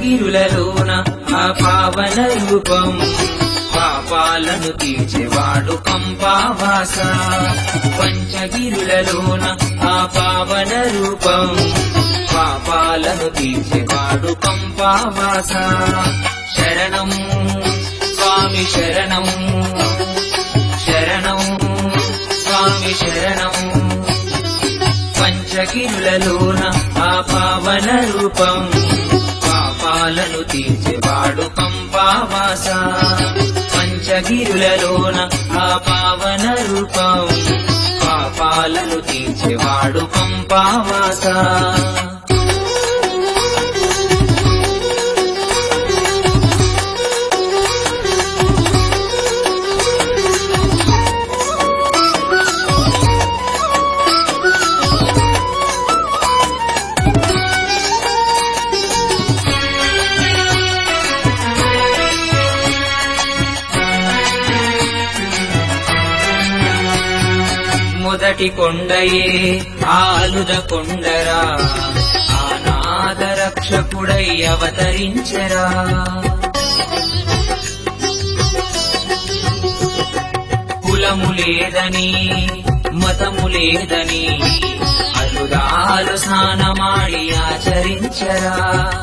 పంచగిరులలోన ఆ పావన రూపం పాపాలను తీర్చేవాడు పంపావాస పంచగిరులలోన ఆ పావన రూపం పాపాలను తీర్చేవాడు పంపావాస శరణం స్వామి శరణం శరణం స్వామి శరణం పంచగిరులలోన ఆ పావన రూపం పాపాలను తీర్చేవాడు పంపావాస పంచగిరులలోన ఆ పావన రూపం పాపాలను తీర్చేవాడు పంపావాస మొదటి కొండయే ఆలుద కొండరా ఆనాద రక్షకుడై అవతరించరా కులము లేదని మతము లేదని అలుదాలు స్నానమాడి ఆచరించరా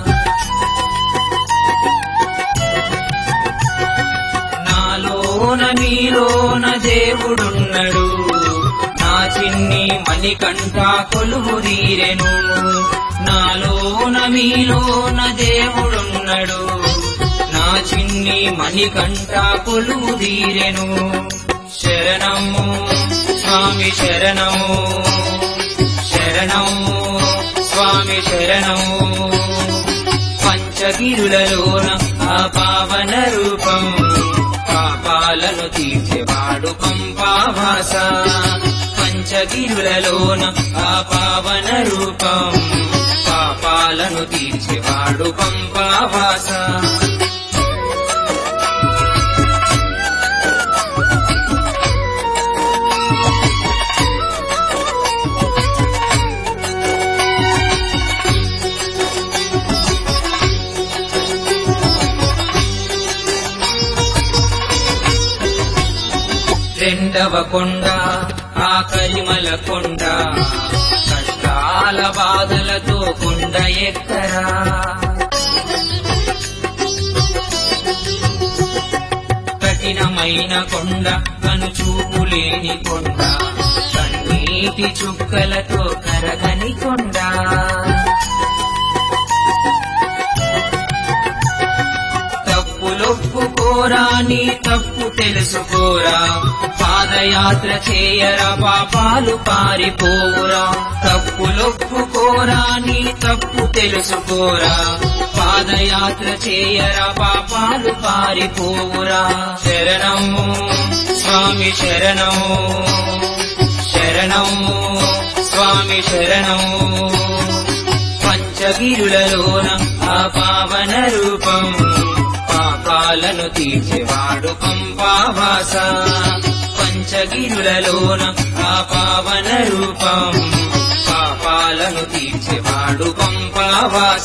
నాలోన మీలోన దేవుడున్నడు నా చిన్ని మణికంఠ కొలువు తీరెను నాలోన మీలోన దేవుడున్నడు నా చిన్ని మణికంఠ కొలువు తీరెను శరణము స్వామి శరణము శరణము స్వామి శరణము పంచగిరులలోన ఆ పావన రూపం పాపాలను తీర్చేవాడు పంపావాస పంచగిరులలోన ఆ పావన రూపం పాపాలను తీర్చేవాడు పంపావాస రెండవ కొండ ఆ కరిమల కొండ కష్టాల బాధలతో కొండ ఎక్కరా కఠినమైన కొండ కనుచూపు లేని కొండ కన్నీటి చుక్కలతో కరగని కొండ తప్పులొప్పుకోరా నీ తప్పు తెలుసుకోరా పాదయాత్ర చేయరా పాపాలు పారిపోవురా తప్పులొప్పుకోరా నీ తప్పు తెలుసుకోరా పాదయాత్ర చేయరా పాపాలు పారిపోవురా శరణము స్వామి శరణము శరణము స్వామి శరణము పంచగిరులలోన ఆ పావన రూపం పాపాలను తీర్చేవాడు పంపావాస పంచగిరులలోన ఆ పావన రూపం పాపాలను తీర్చేవాడు పంపావాస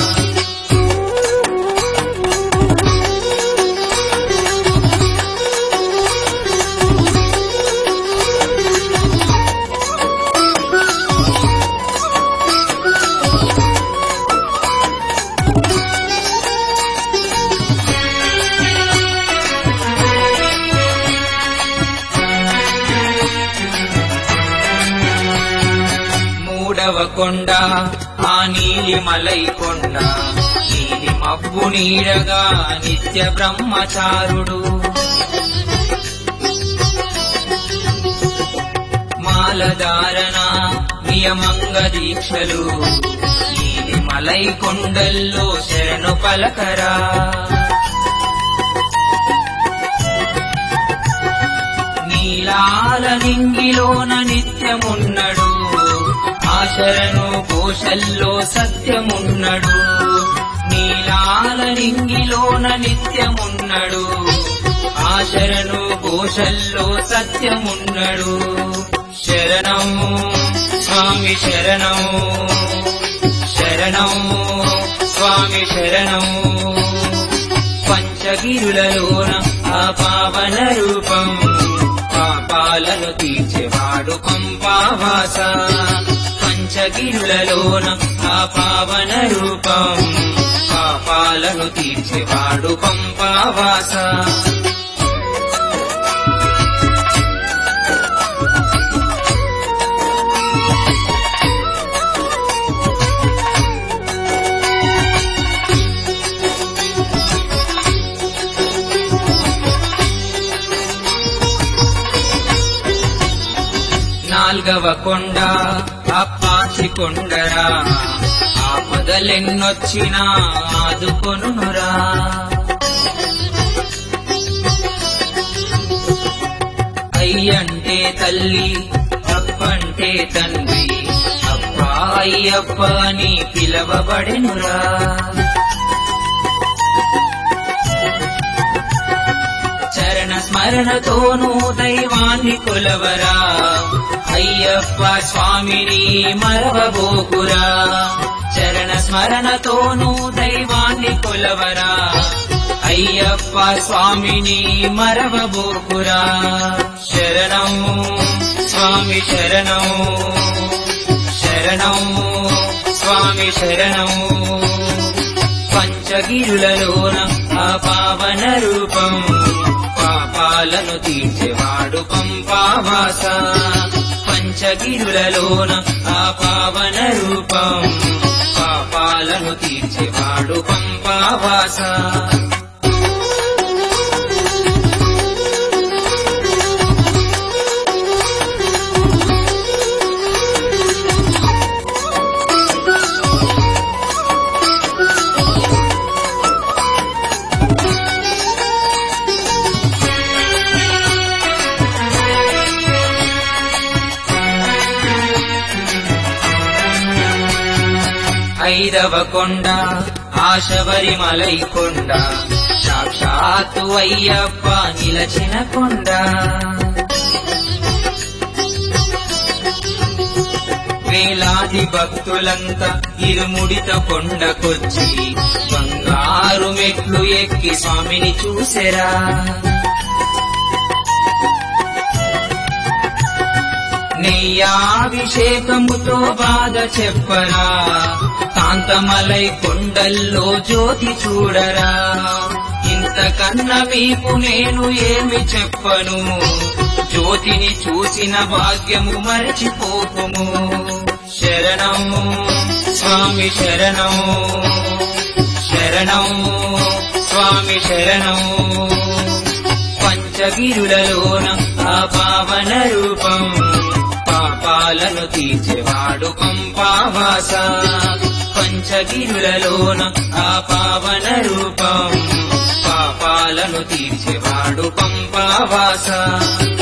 మూడవ కొండ ఆ నీలి మలై కొండ నీలి మబ్బు నీడగా నిత్య బ్రహ్మచారుడు మాలధారణ నియమంగ దీక్షలు నీలి మలై కొండల్లో శరణు పలకరా నీలాల నింగిలోన నిత్యమున్నడు ఆశరణు కోశల్లో సత్యమున్నడు నీలాల నింగిలోన నిత్యమున్నడు ఆశరణు కోశల్లో సత్యమున్నడు శరణము స్వామి శరణము శరణము స్వామి శరణం పంచగిరులలోన ఆ పావన రూపం పాపాలను తీర్చేవాడు పంపావాస పంచగిరులలోన ఆ పావన రూపం పాపాలను తీర్చేవాడు పంపావాస నాల్గవ కొండ అప్పాచి కొండరా ఆపదలెన్నొచ్చినా ఆదుకొనురా అయ్యంటే తల్లి అప్పంటే తండ్రి అప్ప అయ్యప్ప అని పిలవబడెనురా చరణ స్మరణతోనూ దైవాన్ని కొలవరా అయ్యప్ప స్వామిని మరవబోకురా చరణ స్మరణతోనూ దైవాన్ని కొలవరా అయ్యప్ప స్వామిని మరవబోకురా శరణం స్వామి శరణం శరణం స్వామి శరణం పంచగిరులలోన ఆ పావన రూపం పాపాలను తీర్చేవాడు పంపావాస పంచగిరులలోన ఆ పావన రూపం పాపాలను తీర్చేవాడు పంపావాస ఐదవ కొండ ఆశబరి మలై కొండ సాక్షాత్తు అయ్యప్ప నిలచిన కొండ వేలాది భక్తులంతా ఇరుముడిత కొండకొచ్చి బంగారు మెట్లు ఎక్కి స్వామిని చూసెరా నెయ్యాభిషేకముతో బాధ చెప్పరా కాంతమలై కొండల్లో జ్యోతి చూడరా ఇంతకన్నా మీకు నేను ఏమి చెప్పను జ్యోతిని చూసిన భాగ్యము మరచిపోకుము శరణము స్వామి శరణము శరణము స్వామి శరణము పంచగిరులలోన ఆ పావన రూపం పాపాలను తీర్చేవాడు పంపావాస పంచగిరులలోన ఆ పావన రూపం పాపాలను తీర్చేవాడు పంపావాస